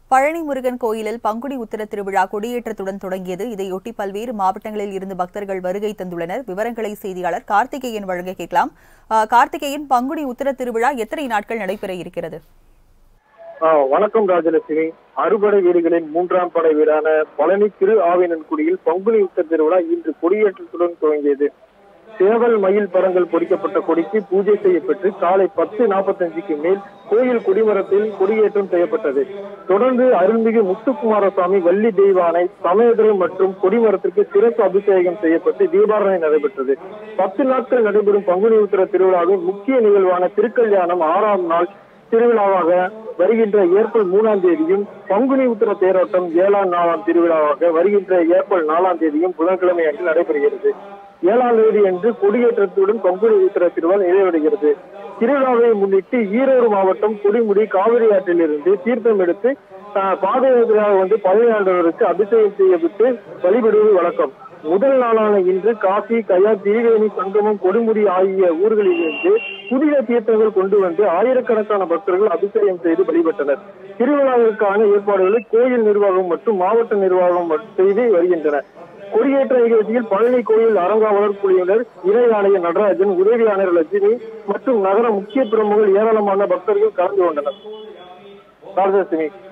பழனி முருகன் கோயிலில் பங்குனி உத்திர திருவிழா கொடியேற்றத்துடன் தொடங்கியது இதையொட்டி பல்வேறு மாவட்டங்களில் இருந்து பக்தர்கள் வருகை தந்துள்ளனர் விவரங்களை செய்தியாளர் கார்த்திகேயன் வழங்க கேட்கலாம் அஹ், கார்த்திகேயன் பங்குனி உத்திர திருவிழா எத்தனை நாட்கள் நடைபெற இருக்கிறது ஆ, வணக்கம் ராஜலட்சுமி அறுபடை வீடுகளின் மூன்றாம் படை வீடான பழனி திரு ஆவினன்குடியில் பங்குனி உத்தர திருவிழா இன்று கொடியேற்றத்துடன் துவங்கியது சேவல் மயில் படங்கள் பொறிக்கப்பட்ட கொடிக்கு பூஜை செய்யப்பட்டு காலை பத்து நாற்பத்தஞ்சுக்கு மேல் கோயில் கொடிமரத்தில் கொடியேற்றம் செய்யப்பட்டது தொடர்ந்து அருள்மிகு முத்துக்குமாரசுவாமி வள்ளி தெய்வானை சமயதுரை மற்றும் கொடிமரத்திற்கு சிறப்பு அபிஷேகம் செய்யப்பட்டு தீபாரணை நடைபெற்றது பத்து நாட்கள் நடைபெறும் பங்குனி உத்திர திருவிழாவின் முக்கிய நிகழ்வான திருக்கல்யாணம் ஆறாம் நாள் திருவிழாவாக வருகின்ற ஏப்ரல் மூணாம் தேதியும் பங்குனி உத்திர தேரோட்டம் ஏழாம் நாளாம் திருவிழாவாக வருகின்ற ஏப்ரல் நாலாம் தேதியும் புதன்கிழமை அன்று நடைபெறுகிறது ஏழாம் தேதி அன்று கொடியேற்றத்துடன் பங்குனி உத்திர திருவிழா நிறைவடைகிறது திருவிழாவை முன்னிட்டு ஈரோடு மாவட்டம் குடிமுடி காவிரி ஆற்றிலிருந்து தீர்த்தம் எடுத்து ஆஹ், பாத யாத்திரையாக வந்து பழனி ஆண்டவருக்கு அபிஷேகம் செய்யப்பட்டு வழிபடுவது வழக்கம் முதல் நாளான இன்று காசி கயா திரிவேணி சங்கமம் கொடுமுடி ஆகிய ஊர்களிலிருந்து புதிய தீர்த்தங்கள் கொண்டு வந்து ஆயிரக்கணக்கான பக்தர்கள் அபிஷேகம் செய்து வழிபட்டனர் திருவிழாவிற்கான ஏற்பாடுகளை கோயில் நிர்வாகம் மற்றும் மாவட்ட நிர்வாகம் மட்டும் செய்து வருகின்றன கொடியேற்ற நிகழ்ச்சியில் பழனி கோயில் அறங்காவலர் குழுவினர் இணை ஆணையர் நடராஜன் உதவி ஆணையர் லட்சுமி மற்றும் நகர முக்கிய பிரமுகர்கள் ஏராளமான பக்தர்கள் கலந்து கொண்டனர் ராஜலட்சுமி